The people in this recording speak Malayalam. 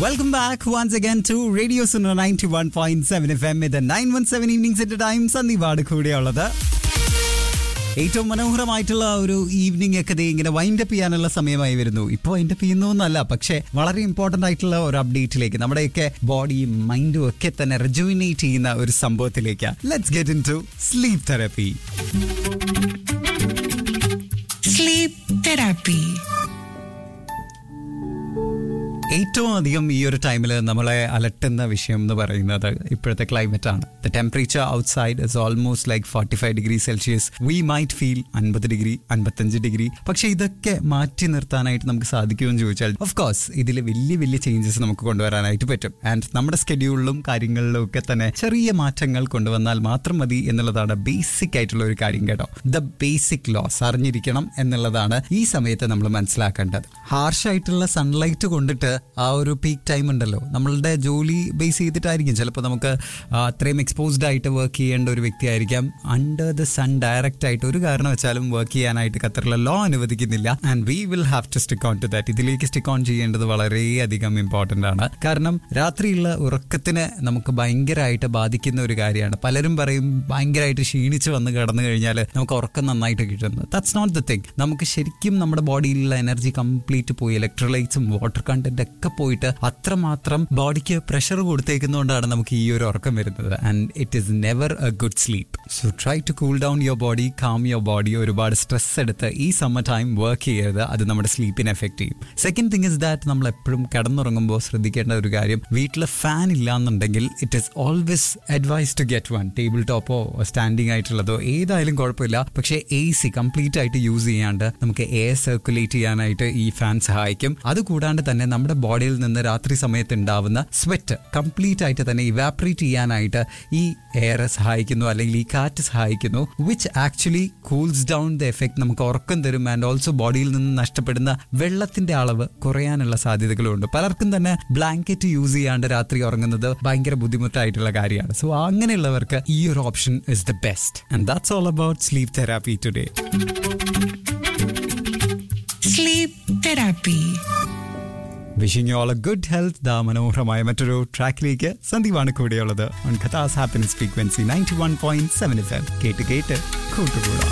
Welcome back once again to radio Suno ninety one point seven F M ഇത് നയൻ വൺ സെവൻ ഈവനിങ്സിന്റെ ടൈം സന്ദീപാട് കൂടെയുള്ളത് ഏറ്റവും മനോഹരമായിട്ടുള്ള ഒരു ഈവനിങ് ഒക്കെ ദേ ഇങ്ങനെ വൈൻഡപ്പ് ചെയ്യാനുള്ള സമയമായി വരുന്നു ഇപ്പോൾ വൈൻഡപ്പ് ചെയ്യുന്നു എന്നല്ല പക്ഷേ വളരെ ഇമ്പോർട്ടൻ്റ് ആയിട്ടുള്ള ഒരു അപ്ഡേറ്റിലേക്ക് നമ്മുടെയൊക്കെ ബോഡിയും മൈൻഡും ഒക്കെ തന്നെ റെജുവിനേറ്റ് ചെയ്യുന്ന ഒരു സംഭവത്തിലേക്ക് let's get into sleep therapy Sleep therapy. ഏറ്റവും അധികം ഈ ഒരു ടൈമിൽ നമ്മളെ അലട്ടുന്ന വിഷയം എന്ന് പറയുന്നത് ഇപ്പോഴത്തെ ക്ലൈമറ്റ് ആണ് the temperature outside is almost like forty five degree Celsius we might feel അൻപത് ഡിഗ്രി അൻപത്തഞ്ച് ഡിഗ്രി പക്ഷേ ഇതൊക്കെ മാറ്റി നിർത്താനായിട്ട് നമുക്ക് സാധിക്കുമെന്ന് ചോദിച്ചാൽ ഓഫ് കോഴ്സ് ഇതിൽ വലിയ വലിയ ചേഞ്ചസ് നമുക്ക് കൊണ്ടുവരാനായിട്ട് പറ്റും ആൻഡ് നമ്മുടെ സ്കെഡ്യൂളിലും കാര്യങ്ങളിലും ഒക്കെ തന്നെ ചെറിയ മാറ്റങ്ങൾ കൊണ്ടുവന്നാൽ മാത്രം മതി എന്നുള്ളതാണ് ബേസിക് ആയിട്ടുള്ള ഒരു കാര്യം കേട്ടോ ദ ബേസിക് ലോസ് അറിഞ്ഞിരിക്കണം എന്നുള്ളതാണ് ഈ സമയത്ത് നമ്മൾ മനസ്സിലാക്കേണ്ടത് ഹാർഷായിട്ടുള്ള സൺലൈറ്റ് കൊണ്ടിട്ട് ആ ഒരു പീക്ക് ടൈം ഉണ്ടല്ലോ നമ്മളുടെ ജോലി ബേസ് ചെയ്തിട്ടായിരിക്കും ചിലപ്പോൾ നമുക്ക് ആ, അത്രയും എക്സ്പോസ്ഡ് ആയിട്ട് വർക്ക് ചെയ്യേണ്ട ഒരു വ്യക്തിയായിരിക്കാം അണ്ടർ ദ സൺ ഡയറക്റ്റ് ആയിട്ട് ഒരു കാരണം വെച്ചാലും വർക്ക് ചെയ്യാനായിട്ട് ഖത്തറിലെ ലോ അനുവദിക്കുന്നില്ല and we will have to stick on to that ഇതിലേക്ക് സ്റ്റിക്ക് ഓൺ ചെയ്യേണ്ടത് വളരെയധികം ഇമ്പോർട്ടൻ്റ് ആണ് കാരണം രാത്രിയുള്ള ഉറക്കത്തിന് നമുക്ക് ഭയങ്കരമായിട്ട് ബാധിക്കുന്ന ഒരു കാര്യമാണ് പലരും പറയും ഭയങ്കരമായിട്ട് ക്ഷീണിച്ച് വന്ന് കിടന്നു കഴിഞ്ഞാൽ നമുക്ക് ഉറക്കം നന്നായിട്ട് കിട്ടുന്നത് ദാറ്റ്സ് നോട്ട് ദ തിങ് നമുക്ക് ശരിക്കും നമ്മുടെ ബോഡിയിലുള്ള എനർജി കംപ്ലീറ്റ് പോയി ഇലക്ട്രോലൈറ്റ്സും വാട്ടർ കണ്ടന്റ് ഒക്കെ പോയിട്ട് അത്രമാത്രം ബോഡിക്ക് പ്രഷർ കൊടുത്തേക്കുന്നതുകൊണ്ടാണ് നമുക്ക് ഈ ഒരു ഉറക്കം വരുന്നത് and it is never a good sleep so try to cool down your body calm your body ഒരുപാട് സ്ട്രെസ് എടുത്ത് ഈ സമ്മർ ടൈം വർക്ക് ചെയ്യരുത് അത് നമ്മുടെ സ്ലീപ്പിനെ എഫക്ട് ചെയ്യും സെക്കൻഡ് തിങ് ഇസ് ദാറ്റ് നമ്മൾ എപ്പോഴും കിടന്നുറങ്ങുമ്പോൾ ശ്രദ്ധിക്കേണ്ട ഒരു കാര്യം വീട്ടിൽ ഫാൻ ഇല്ലാന്നുണ്ടെങ്കിൽ it is always advise to get one table ടോപ്പോ സ്റ്റാൻഡിംഗ് ആയിട്ടുള്ളതോ ഏതായാലും കുഴപ്പമില്ല പക്ഷേ എ സി കംപ്ലീറ്റ് ആയിട്ട് യൂസ് ചെയ്യാണ്ട് നമുക്ക് എയർ സർക്കുലേറ്റ് ചെയ്യാനായിട്ട് ഈ ഫാൻ സഹായിക്കും അതുകൂടാണ്ട് തന്നെ നമ്മുടെ ബോഡിയിൽ നിന്ന് രാത്രി സമയത്ത് ഉണ്ടാവുന്ന സ്വെറ്റ് കംപ്ലീറ്റ് ആയിട്ട് തന്നെ ഇവാപറേറ്റ് ചെയ്യാനായിട്ട് ഈ എയർ സഹായിക്കുന്നു അല്ലെങ്കിൽ ഈ കാറ്റ് സഹായിക്കുന്നു which actually cools down the effect നമുക്ക് ഉറക്കം തരും ആൻഡ് ഓൾസോ ബോഡിയിൽ നിന്ന് നഷ്ടപ്പെടുന്ന വെള്ളത്തിന്റെ അളവ് കുറയാനുള്ള സാധ്യതകളുണ്ട് പലർക്കും തന്നെ ബ്ലാങ്കറ്റ് യൂസ് ചെയ്യാണ്ട് രാത്രി ഉറങ്ങുന്നത് ഭയങ്കര ബുദ്ധിമുട്ടായിട്ടുള്ള കാര്യമാണ് സോ അങ്ങനെയുള്ളവർക്ക് ഈ ഒരു option is the best and that's all about sleep therapy today Sleep therapy. Wishing you all a good health the മനോഹരമായ മറ്റൊരു ട്രാക്കിലേക്ക് സന്ദീപാണ് കൂടെയുള്ളത് on Qatar's happiness frequency ninety one point seven F M കേട്ട് കേട്ട് കൂട്ടുകൂടാം